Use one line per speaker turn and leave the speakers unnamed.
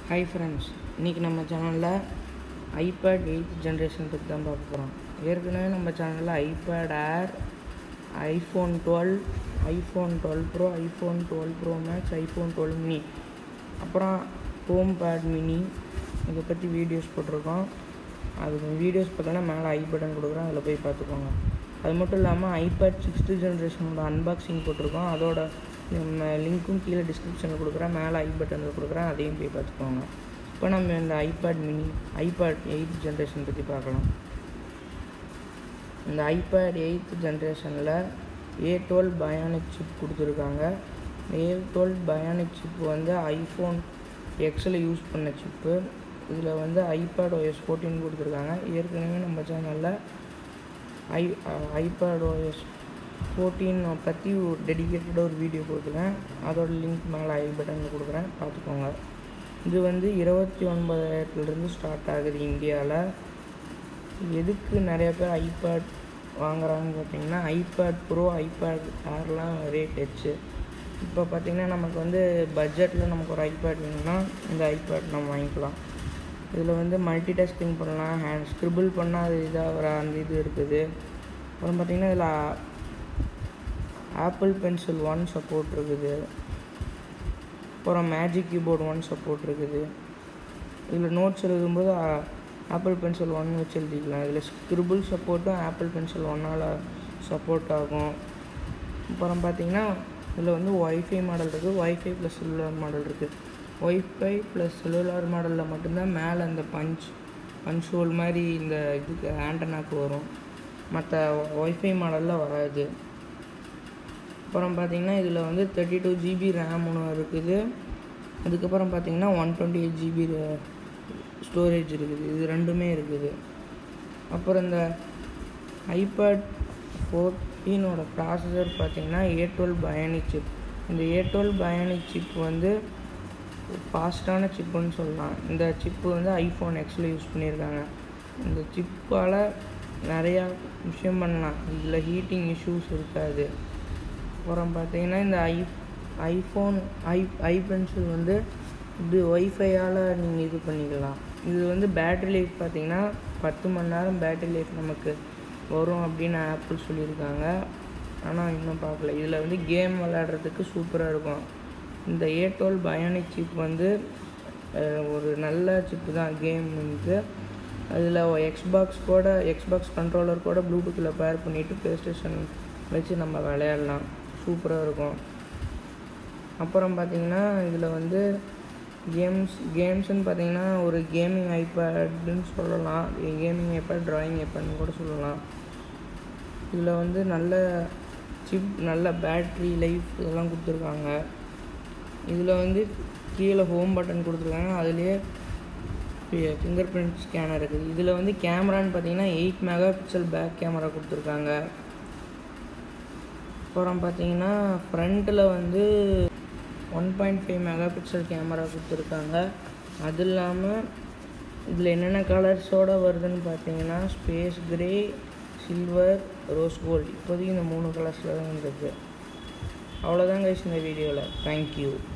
hi friends இன்றைக்கி நம்ம சேனலில் ஐபேட் எயித் ஜென்ரேஷன் பற்றி தான் பார்க்க போகிறோம் ஏற்கனவே நம்ம சேனலில் iPad air iPhone twelve iPhone twelve pro iPhone twelve pro max iPhone twelve mini அப்புறம் ஹோம் பேட் மினி இதை பற்றி வீடியோஸ் போட்டிருக்கோம் அது வீடியோஸ் பார்த்தோன்னா மேலே ஐ பட்டன் கொடுக்குறோம் அதில் போய் பார்த்துக்கோங்க அது மட்டும் இல்லாமல் ஐபேட் சிக்ஸ்த்து ஜென்ரேஷனோட அன்பாக்சிங் போட்டிருக்கோம் அதோட நம்ம லிங்க்கும் கீழே டிஸ்கிரிப்ஷனில் கொடுக்குறேன் மேலே ஐ பட்டனில் கொடுக்குறேன் அதையும் போய் பார்த்துக்கோங்க இப்போ நம்ம இந்த iPad mini iPad eight generation பற்றி பார்க்கலாம் இந்த ஐபேட் எயித் ஜென்ரேஷனில் ஏ டுவெல் பயானிக் சிப் கொடுத்துருக்காங்க ஏ டுவெல் பயானிக் சிப் வந்து ஐஃபோன் எக்ஸில் யூஸ் பண்ண சிப்பு இதில் வந்து ஐபேட் ஓஎஸ் ஃபோர்டீன் கொடுத்துருக்காங்க ஏற்கனவே நம்ம சேனலில் ஐ ஐபேட் ஓஎஸ் ஃபோர்டீன் பற்றி ஒரு டெடிக்கேட்டடாக ஒரு வீடியோ கொடுத்துருக்கேன் அதோட லிங்க் மேலே ஐ பட்டனில் கொடுக்குறேன் பார்த்துக்கோங்க இது வந்து இருபத்தி ஒன்பதாயிரத்துலேருந்து ஸ்டார்ட் ஆகுது இந்தியாவில் எதுக்கு நிறைய பேர் ஐபேட் வாங்குறாங்கன்னு பார்த்தீங்கன்னா ஐபேட் ப்ரோ ஐபேட் ஏர்லாம் ரேட் வச்சு இப்போ பார்த்திங்கன்னா நமக்கு வந்து பட்ஜெட்டில் நமக்கு ஒரு ஐபேட் வேணும்னா இந்த ஐபேட் நம்ம வாங்கிக்கலாம் இதில் வந்து மல்டி டாஸ்கிங் பண்ணலாம் ஹேண்ட் ஸ்க்ரிபிள் பண்ணால் அது இதாக வர அந்த இது இருக்குது அப்புறம் பார்த்திங்கன்னா இதில் ஆப்பிள் பென்சில் ஒன் சப்போர்ட் இருக்குது அப்புறம் மேஜிக் கீபோர்டு ஒன் சப்போர்ட் இருக்குது இதில் நோட்ஸ் எழுதும்போது ஆப்பிள் பென்சில் ஒன் வச்சு எழுதிக்கலாம் இதில் ஸ்க்ரிபிள் சப்போர்ட்டும் ஆப்பிள் பென்சில் ஒன்னால் சப்போர்ட் ஆகும் அப்புறம் பார்த்திங்கன்னா இதில் வந்து ஒய்ஃபை மாடல் இருக்குது ஒய்ஃபை ப்ளஸ் செல்லுலார் மாடல் இருக்குது ஒய்ஃபை ப்ளஸ் செல்லுலார் மாடலில் மட்டும்தான் மேலே இந்த பஞ்ச் பஞ்ச் ஹோல் மாதிரி இந்த இதுக்கு ஆண்டனாக்கு வரும் மற்ற ஒய்ஃபை மாடலில் வராது அப்புறம் பார்த்திங்கன்னா இதில் வந்து தேர்ட்டி டூ ஜிபி ரேம் ஒன்று இருக்குது அதுக்கப்புறம் பார்த்திங்கன்னா one twenty eight GB storage இருக்குது இது ரெண்டுமே இருக்குது அப்புறம் இந்த ஐபேட் ஃபோர்டீனோட ப்ராசஸர் பார்த்திங்கன்னா ஏ டுவெல் பயானிக் சிப் இந்த ஏ டுவெல் பயானிக் சிப் வந்து ஃபாஸ்ட்டான சிப்புன்னு சொல்லலாம் இந்த சிப்பு வந்து ஐஃபோன் எக்ஸில் யூஸ் பண்ணியிருக்காங்க இந்த சிப்பால் நிறையா விஷயம் பண்ணலாம் இதில் ஹீட்டிங் இஷ்யூஸ் இருக்காது அப்புறம் பார்த்தீங்கன்னா இந்த ஐ ஐஃபோன் ஐ ஐ பென்சில் வந்து இது ஒய்ஃபையால் நீங்கள் இது பண்ணிக்கலாம் இது வந்து பேட்ரி லைஃப் பார்த்தீங்கன்னா பத்து மணி நேரம் பேட்ரி லைஃப் நமக்கு வரும் அப்படின்னு ஆப்பிள் சொல்லியிருக்காங்க ஆனால் இன்னும் பார்க்கல இதில் வந்து கேம் விளையாடுறதுக்கு சூப்பராக இருக்கும் இந்த ஏ டுவெல் பயானிக் சிப் வந்து ஒரு நல்ல சிப்பு தான் கேம் வந்து அதில் எக்ஸ்பாக்ஸ் கூட எக்ஸ்பாக்ஸ் கண்ட்ரோலர் கூட ப்ளூடூத்தில் பேர் பண்ணிவிட்டு ப்ளே ஸ்டேஷன் வச்சு நம்ம விளையாடலாம் சூப்பராக இருக்கும் அப்புறம் பார்த்திங்கன்னா இதில் வந்து கேம்ஸ் கேம்ஸ்னு பார்த்திங்கன்னா ஒரு கேமிங் ஐபேடுன்னு சொல்லலாம் கேமிங் ஐபேட் ட்ராயிங் ஐபேட்னு கூட சொல்லலாம் இதில் வந்து நல்ல சிப் நல்ல பேட்ரி லைஃப் இதெல்லாம் கொடுத்துருக்காங்க இதில் வந்து கீழே ஹோம் பட்டன் கொடுத்துருக்காங்க அதுலேயே ஃபிங்கர் பிரிண்ட் ஸ்கேனர் இருக்குது இதில் வந்து கேமரான்னு பார்த்தீங்கன்னா eight megapixel back camera கொடுத்துருக்காங்க அப்புறம் பார்த்தீங்கன்னா ஃப்ரண்ட்டில் வந்து one point five megapixel camera கொடுத்துருக்காங்க அது இல்லாமல் இதில் என்னென்ன கலர்ஸோடு வருதுன்னு பார்த்தீங்கன்னா space grey silver rose gold இப்போதைக்கு இந்த மூணு கலர்ஸில் தான் இருக்குது அவ்வளோதான் கைஸ் இந்த வீடியோவில் தேங்க்யூ